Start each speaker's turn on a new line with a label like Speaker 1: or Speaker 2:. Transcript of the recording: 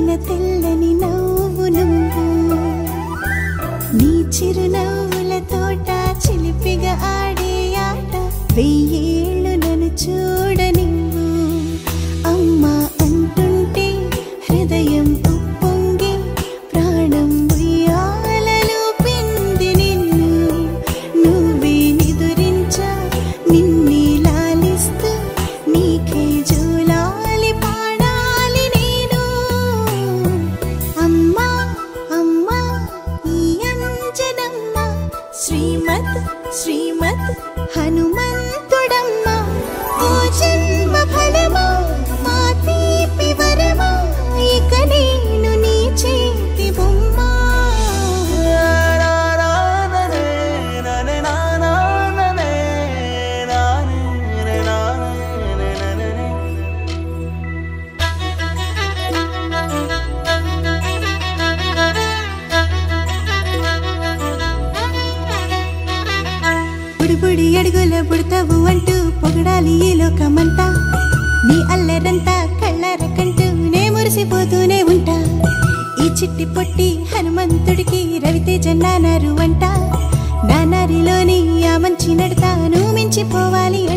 Speaker 1: తెల్లని నవ్వు నువ్వు నీ చిరునవ్వుల తోట చిలిపిగా ఆడే ఆట వెయ్యేళ్ళు నన్ను చూడనివ్వు అమ్మా అంటుంటే హృదయం ఉప్పొంగి ప్రాణం ఉయ్యాలలో పిండి నిన్ను నువ్వే నిదురించా నిన్నే లాలిస్తూ నీకే జూలాలి పాడాలి నేను అమ్మా అమ్మా ఈ అంజనమ్మ శ్రీమత్ శ్రీమత్ హనుమంతుడమ్మ ఓ జన్మ ఫలమా మా తీపి వరమా ఇక నేను నీ చేతి బొమ్మ బుడి బుడి అడుగుల బుడతావు అంటూ పొగడాలి ఈ లోకమంతా నీ అల్లరంతా కళ్ళార కంటూ నే మురిసిపోతూనే ఉంటా ఈ చిట్టి పొట్టి హనుమంతుడికి రవితేజ నానారు అంట నానారిలోని ఆ మంచి నడతాను మించిపోవాలి